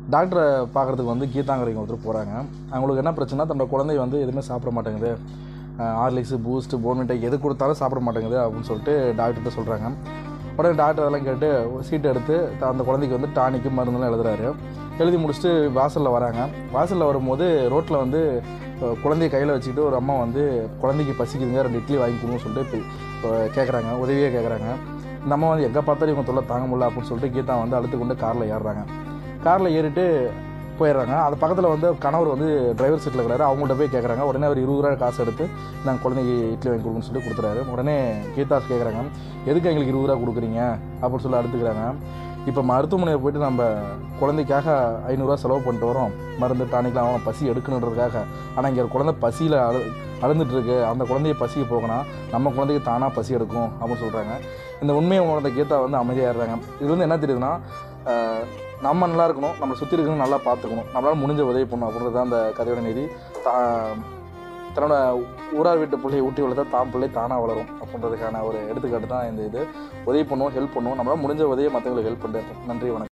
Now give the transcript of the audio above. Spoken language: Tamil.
டாக்டரை பார்க்குறதுக்கு வந்து கீதாங்கிறவங்க ஒருத்தர் போகிறாங்க அவங்களுக்கு என்ன பிரச்சனை தன்னோட குழந்தை வந்து எதுவுமே சாப்பிட மாட்டேங்குது ஹார்லிக்ஸு பூஸ்ட்டு போர்மிட்டை எது கொடுத்தாலும் சாப்பிட மாட்டேங்குது அப்படின்னு சொல்லிட்டு டாக்டர்கிட்ட சொல்கிறாங்க உடனே டாக்டர் அதெல்லாம் கேட்டு சீட் எடுத்து த- அந்த குழந்தைக்கு வந்து டானிக்கு மருந்துலாம் எழுதுறாரு எழுதி முடிச்சுட்டு வாசலில் வராங்க வாசலில் வரும்போது ரோட்டில் வந்து அஹ், குழந்தைய கையில் வச்சுக்கிட்டு ஒரு அம்மா வந்து குழந்தைக்கு பசிக்குதுங்க ரெண்டு இட்லி வாங்கி கொடுங்கன்னு சொல்லிட்டு இப்போ கேட்குறாங்க உதவியே கேட்குறாங்க இந்த அம்மா வந்து எங்கே பார்த்தாலும் இவங்க தொல்லை தாங்க முடியல அப்படின்னு சொல்லிட்டு கீதா வந்து அழுத்து கொண்டு காரில் ஏறுறாங்க காரில் ஏறிட்டு போயிடுறாங்க அது பக்கத்தில் வந்து கணவர் வந்து டிரைவர் சீட்டில் இருக்கிறாரு அவங்கள்ட்ட போய் கேட்குறாங்க உடனே அவர் இருபது ரூபா காசு எடுத்து நாங்கள் குழந்தைக்கு இட்லி வாங்கி கொடுக்குன்னு சொல்லி கொடுத்துறாரு உடனே கீதாஸ் கேட்குறாங்க எதுக்கு எங்களுக்கு இருபது ரூபா கொடுக்குறீங்க அப்படின்னு சொல்லி அடுத்துக்கிறாங்க இப்போ மருத்துவமனையில் போயிட்டு நம்ம குழந்தைக்காக ஐநூறுரூவா செலவு பண்ணிட்டு வரோம் மருந்து டானிக்லாம் அவன் பசி எடுக்கணுன்றதுக்காக ஆனால் இங்கே ஒரு குழந்தை பசியில் அழு அழுந்துட்டு இருக்கு அந்த குழந்தைய பசிக்கு போகணும் நம்ம குழந்தைக்கு தானாக பசி எடுக்கும் அப்படின்னு சொல்கிறாங்க இந்த உண்மையை உணர்ந்த கீதா வந்து அமைதியாடுறாங்க இது வந்து என்ன தெரியுதுன்னா ஆஹ், நம்ம நல்லா இருக்கணும் நம்மளை சுற்றி இருக்கணும் நல்லா பார்த்துக்கணும் நம்மளால் முடிஞ்ச உதவி பண்ணணும் அப்படின்றது தான் அந்த கதையோட நீதி தா தன்னோட ஊரார் வீட்டு பிள்ளையை ஊட்டி வளர்த்தா தான் பிள்ளை தானாக வளரும் அப்படின்றதுக்கான ஒரு எடுத்துக்காட்டு தான் இந்த இது உதவி பண்ணுவோம் ஹெல்ப் பண்ணுவோம் நம்மளால் முடிஞ்ச உதவியை மற்றவங்களுக்கு ஹெல்ப் பண்ணுறேன் நன்றி வணக்கம்